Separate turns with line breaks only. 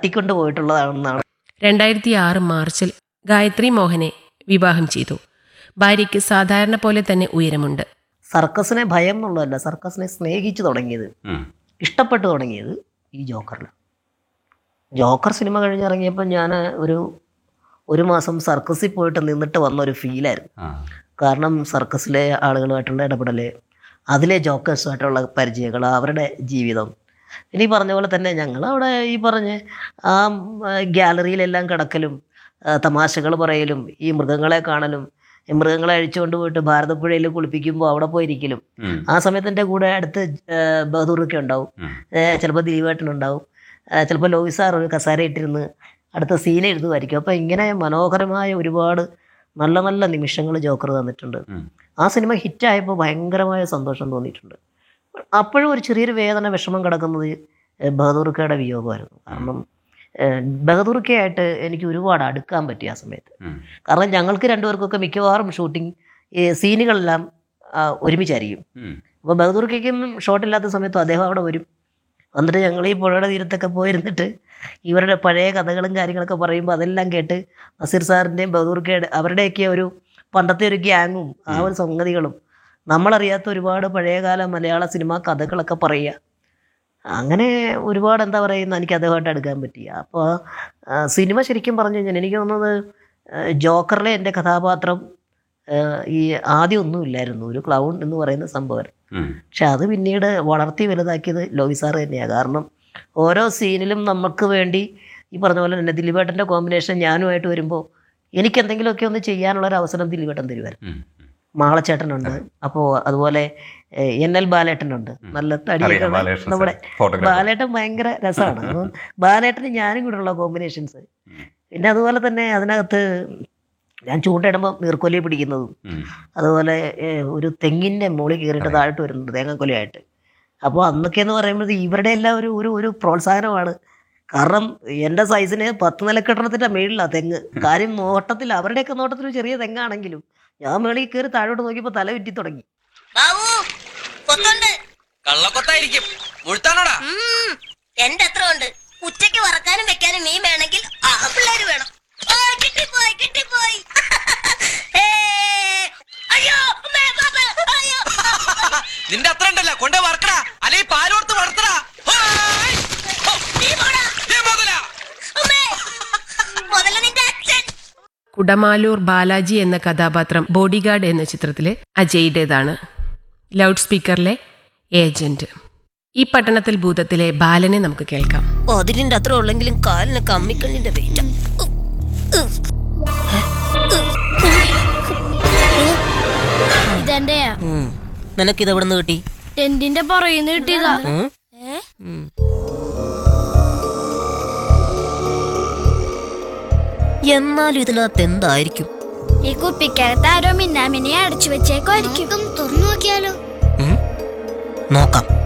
തട്ടിക്കൊണ്ട് പോയിട്ടുള്ളതാണെന്നാണ്
രണ്ടായിരത്തി ആറ് മാർച്ചിൽ ഗായത്രി മോഹനെ വിവാഹം ചെയ്തു ഭാര്യയ്ക്ക് സാധാരണ പോലെ തന്നെ ഉയരമുണ്ട്
സർക്കസിനെ ഭയം എന്നുള്ളതല്ല സർക്കസിനെ സ്നേഹിച്ചു തുടങ്ങിയത്
ഉം.
ഇഷ്ടപ്പെട്ടു തുടങ്ങിയത് ഈ ജോക്കറിൽ ജോക്കർ സിനിമ കഴിഞ്ഞിറങ്ങിയപ്പോൾ ഞാൻ ഒരു ഒരു മാസം സർക്കസിൽ പോയിട്ട് നിന്നിട്ട് വന്ന ഒരു ഫീലായിരുന്നു
ആ.
കാരണം സർക്കസിലെ ആളുകളുമായിട്ടുള്ള ഇടപെടൽ അതിലെ ജോക്കേഴ്സുമായിട്ടുള്ള പരിചയങ്ങൾ അവരുടെ ജീവിതം ഇനി പറഞ്ഞ പോലെ തന്നെ ഞങ്ങൾ അവിടെ ഈ പറഞ്ഞ ആ ഗ്യാലറിയിലെല്ലാം കിടക്കലും തമാശകൾ പറയലും ഈ മൃഗങ്ങളെ കാണലും ഈ മൃഗങ്ങളെ അഴിച്ചുകൊണ്ട് പോയിട്ട് ഭാരതപ്പുഴയിൽ കുളിപ്പിക്കുമ്പോൾ അവിടെ പോയിരിക്കലും
ഉം.
ആ സമയത്ത് എൻ്റെ കൂടെ അടുത്ത് ബഹദൂറൊക്കെ ഉണ്ടാവും
ഉം.
ചിലപ്പോൾ ദിലീപേട്ടനുണ്ടാവും ചിലപ്പോൾ ലോകി സാർ ഒരു കസാര ഇട്ടിരുന്ന് അടുത്ത സീൻ എഴുതുമായിരിക്കും അപ്പോൾ ഇങ്ങനെ മനോഹരമായ ഒരുപാട് നല്ല നല്ല നിമിഷങ്ങൾ ജോക്കർ തന്നിട്ടുണ്ട്
ഉം.
ആ സിനിമ ഹിറ്റായപ്പോൾ ഭയങ്കരമായ സന്തോഷം തോന്നിയിട്ടുണ്ട് അപ്പോഴും ഒരു ചെറിയൊരു വേദന വിഷമം കിടക്കുന്നത് ബഹദൂർക്കയുടെ വിയോഗമായിരുന്നു കാരണം ബഹദൂർക്കയായിട്ട് എനിക്ക് ഒരുപാട് അടുക്കാൻ പറ്റി ആ സമയത്ത്
ഉം.
കാരണം ഞങ്ങൾക്ക് രണ്ടുപേർക്കൊക്കെ മിക്കവാറും ഷൂട്ടിംഗ് സീനുകളെല്ലാം ആ, ഒരുമിച്ചായിരിക്കും
ഉം.
അപ്പോൾ ബഹദൂർക്കും ഷോട്ടില്ലാത്ത സമയത്തും അദ്ദേഹം അവിടെ വരും എന്നിട്ട് ഞങ്ങൾ ഈ പുഴയുടെ തീരത്തൊക്കെ പോയിരുന്നിട്ട് ഇവരുടെ പഴയ കഥകളും കാര്യങ്ങളൊക്കെ പറയുമ്പോൾ അതെല്ലാം കേട്ട് നസീർ സാറിൻ്റെയും ബഹദൂർക്കയുടെ അവരുടെയൊക്കെ ഒരു പണ്ടത്തെ ഒരു ഗ്യാങ്ങും ആ ഒരു സംഗതികളും നമ്മളറിയാത്ത ഒരുപാട് പഴയകാല മലയാള സിനിമാ കഥകളൊക്കെ പറയുക അങ്ങനെ ഒരുപാട് എന്താ പറയുന്ന എനിക്ക് അദ്ദേഹമായിട്ട് അടുക്കാൻ പറ്റി അപ്പോൾ ആ, സിനിമ ശരിക്കും പറഞ്ഞു കഴിഞ്ഞാൽ എനിക്ക് തോന്നുന്നത് ആ, ജോക്കറിലെ എൻ്റെ കഥാപാത്രം ആ, ഈ ആദ്യം ഒന്നുമില്ലായിരുന്നു ഒരു ക്ലൗൺ എന്ന് പറയുന്ന സംഭവം
ഉം.
പക്ഷെ അത് പിന്നീട് വളർത്തി വലുതാക്കിയത് ലോകി സാറ് തന്നെയാണ് കാരണം ഓരോ സീനിലും നമുക്ക് വേണ്ടി ഈ പറഞ്ഞ പോലെ തന്നെ ദിലീപേട്ടൻ്റെ കോമ്പിനേഷൻ ഞാനുമായിട്ട് വരുമ്പോൾ എനിക്ക് എന്തെങ്കിലുമൊക്കെ ഒന്ന് ചെയ്യാനുള്ളൊരു അവസരം ദിലീപേട്ടൻ തരുമായിരുന്നു
ഉം.
മാളച്ചേട്ടനുണ്ട് അപ്പോൾ അതുപോലെ ഏഹ്, എൻ എൽ ബാലേട്ടനുണ്ട് നല്ല തടിയൊക്കെ
അറിയാം
ഉള്ള
ബാലകൃഷ്ണൻ
നമ്മുടെ
സാർ, ഫോട്ടോഗ്രാഫർ
ബാലേട്ടൻ ഭയങ്കര രസമാണ് അപ്പം ബാലേട്ടന് ഞാനും കൂടെ ഉള്ള കോമ്പിനേഷൻസ് പിന്നെ അതുപോലെ തന്നെ അതിനകത്ത് ഞാൻ ചൂണ്ടയിടുമ്പോൾ നീർക്കൊലി പിടിക്കുന്നതും
ഉം.
അതുപോലെ ഏഹ്, ഒരു തെങ്ങിൻ്റെ മുകളിൽ കയറിയിട്ട് താഴോട്ട് വരുന്നുണ്ട് തേങ്ങാക്കൊലയായിട്ട് അപ്പോൾ അന്നൊക്കെ എന്ന് പറയുമ്പോൾ ഇവരുടെ എല്ലാം ഒരു ഒരു ഒരു പ്രോത്സാഹനമാണ് കാരണം എൻ്റെ സൈസിന് പത്ത് നിലക്കെട്ടണത്തിൻ്റെ മേളിലാണ് തെങ്ങ് കാര്യം നോട്ടത്തിൽ അവരുടെയൊക്കെ നോട്ടത്തിൽ ഒരു ചെറിയ തെങ്ങാണെങ്കിലും ഞാൻ മേളിൽ കയറി താഴോട്ട് നോക്കിയപ്പോൾ തല വിറ്റി തുടങ്ങി
ബാബു കൊത്തുണ്ട്
കള്ളക്കൊത്തായിരിക്കും മുഴുത്താണോടാ
ഉം, എന്റെ എത്ര ഉണ്ട് ഉച്ചയ്ക്ക് വറക്കാനും വെക്കാനും മീൻ വേണമെങ്കിൽ ആ പിള്ളേര് വേണം ആ, കിട്ടിപ്പോയി കിട്ടിപ്പോയി ഏ, അയ്യോ അമ്മേ, ബാബേ, അയ്യോ
നിന്റെ അത്ര ഉണ്ടല്ലോ കൊണ്ടേ വറക്കടാ അല്ലെങ്കിൽ പാലോർത്ത് വളർത്തടാ ഹായ്! ഹോ!
നീ പോടാ
ദേ മുതലാ.
അമ്മേ മുതല നിന്റെ അച്ഛൻ
കുടമാലൂർ ബാലാജി എന്ന കഥാപാത്രം ബോഡിഗാർഡ് എന്ന ചിത്രത്തിലെ അജയ്യുടേതാണ് ലൗഡ് സ്പീക്കറിലെ ഏജന്റ് ഈ പട്ടണത്തിൽ ഭൂതത്തിലെ ബാലനെ നമുക്ക് കേൾക്കാം
അതിരിന്റെ അത്ര ഉള്ളെങ്കിലും കാലിന് കമ്മിക്കണ്ണിന്റെ വെയിറ്റ്
ഇതെന്റെയാ
നിനക്കിത് എവിടെ നിന്ന് കിട്ടി
ടെന്റിന്റെ പുറകിന്ന് കിട്ടിയതാ
എന്നാലും ഇതിനകത്ത് എന്തായിരിക്കും
ഈ കുപ്പിക്കകത്ത് ആരോ മിന്നാമിനെ അടച്ചു വെച്ചേക്കുമായിരിക്കും തുറന്നു നോക്കിയാലോ
നോക്കാം